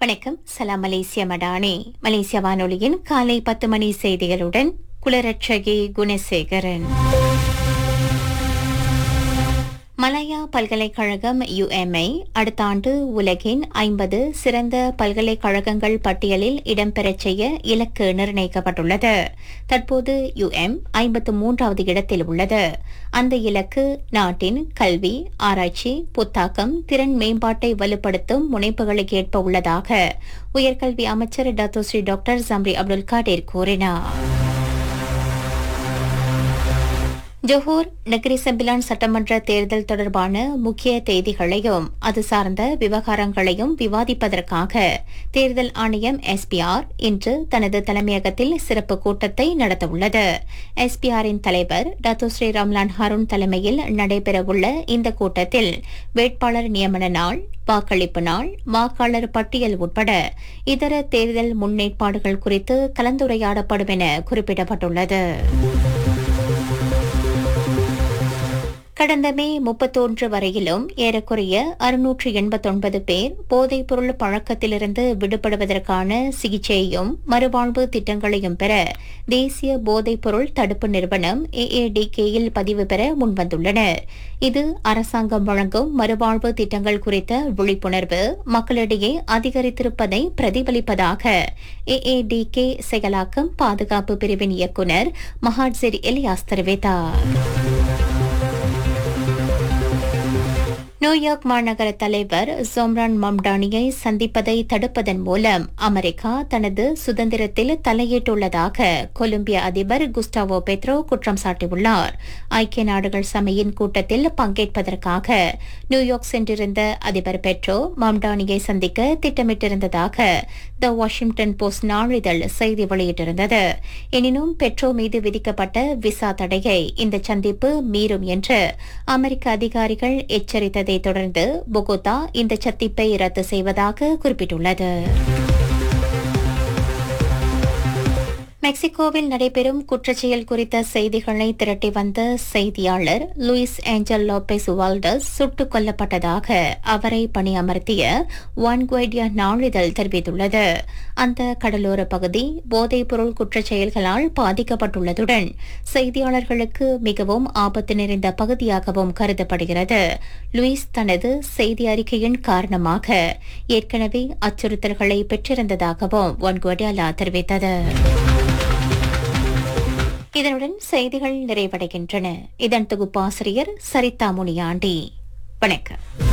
வணக்கம் சலாம் மலேசிய மடானே மலேசிய வானொலியின் காலை பத்து மணி செய்திகளுடன் குலரட்சகி குணசேகரன் மலாயா பல்கலைக்கழகம் யுஎம்ஐ அடுத்த ஆண்டு உலகின் ஐம்பது சிறந்த பல்கலைக்கழகங்கள் பட்டியலில் இடம்பெறச் செய்ய இலக்கு நிர்ணயிக்கப்பட்டுள்ளது தற்போது யுஎம் ஐம்பத்து மூன்றாவது இடத்தில் உள்ளது அந்த இலக்கு நாட்டின் கல்வி ஆராய்ச்சி புத்தாக்கம் திறன் மேம்பாட்டை வலுப்படுத்தும் முனைப்புகளுக்கு ஏற்ப உள்ளதாக உயர்கல்வி அமைச்சர் doctor Seri doctor Zambry Abdul Kadir கூறினார் ஜொஹூர் நகரி செம்பிலான் சட்டமன்ற தேர்தல் தொடர்பான முக்கிய தேதிகளையும் அது சார்ந்த விவகாரங்களையும் விவாதிப்பதற்காக தேர்தல் ஆணையம் எஸ்பிஆர் இன்று தனது தலைமையகத்தில் சிறப்பு கூட்டத்தை நடத்தவுள்ளது எஸ்பிஆரின் தலைவர் டாக்டர் ஸ்ரீ ராம்லான் ஹருண் தலைமையில் நடைபெறவுள்ள இந்த கூட்டத்தில் வேட்பாளர் நியமன நாள் வாக்களிப்பு நாள் வாக்காளர் பட்டியல் உட்பட இதர தேர்தல் முன்னேற்பாடுகள் குறித்து கலந்துரையாடப்படும் என குறிப்பிடப்பட்டுள்ளது கடந்த மே முப்பத்தொன்று வரையிலும் ஏறக்குறைய அறுநூற்று எண்பத்தொன்பது பேர் போதைப்பொருள் பழக்கத்திலிருந்து விடுபடுவதற்கான சிகிச்சையையும் மறுவாழ்வு திட்டங்களையும் பெற தேசிய போதைப்பொருள் தடுப்பு நிறுவனம் ஏஏடிகேயில் பதிவு பெற முன்வந்துள்ளனர் இது அரசாங்கம் வழங்கும் மறுவாழ்வு திட்டங்கள் குறித்த விழிப்புணர்வு மக்களிடையே அதிகரித்திருப்பதை பிரதிபலிப்பதாக ஏஏடிகே செயலாக்கம் பாதுகாப்பு பிரிவின் இயக்குநர் மஹாட்சிர் எலியாஸ் தெரிவித்தார் நியூயார்க் மாநகர தலைவர் ஜோம்ரான் மம்டானியை சந்திப்பதை தடுப்பதன் மூலம் அமெரிக்கா தனது சுதந்திரத்தில் தலையிட்டுள்ளதாக கொலம்பிய அதிபர் குஸ்டாவோ பெத்ரோ குற்றம் சாட்டியுள்ளார் ஐக்கிய நாடுகள் சபையின் கூட்டத்தில் பங்கேற்பதற்காக நியூயார்க் சென்றிருந்த அதிபர் பெட்ரோ மம்டானியை சந்திக்க திட்டமிட்டிருந்ததாக த வாஷிங்டன் போஸ்ட் நாளிதழ் செய்தி வெளியிட்டிருந்தது எனினும் பெட்ரோ மீது விதிக்கப்பட்ட விசா தடையை இந்த சந்திப்பு மீறும் என்று அமெரிக்க அதிகாரிகள் எச்சரித்ததை தொடர்ந்து பொகோதா இந்த சந்திப்பை ரத்து செய்வதாக குறிப்பிட்டுள்ளது மெக்சிகோவில் நடைபெறும் குற்றச்செயல் குறித்த செய்திகளை திரட்டி வந்த செய்தியாளர் லூயிஸ் ஏஞ்சல் லோபெஸ் வால்டஸ் சுட்டுக் கொல்லப்பட்டதாக அவரை பணியமர்த்திய ஒன் குவைடியா நாளிதழ் தெரிவித்துள்ளது அந்த கடலோர பகுதி போதைப்பொருள் குற்றச்செயல்களால் பாதிக்கப்பட்டுள்ளதுடன் செய்தியாளர்களுக்கு மிகவும் ஆபத்து நிறைந்த பகுதியாகவும் கருதப்படுகிறது லூயிஸ் தனது செய்தி அறிக்கையின் காரணமாக ஏற்கனவே அச்சுறுத்தல்களை பெற்றிருந்ததாகவும் ஒன் குவடியாலா தெரிவித்தது இதனுடன் செய்திகள் நிறைவடைகின்றன இதன் தொகுப்பாசிரியர் சரிதா முனியாண்டி வணக்கம்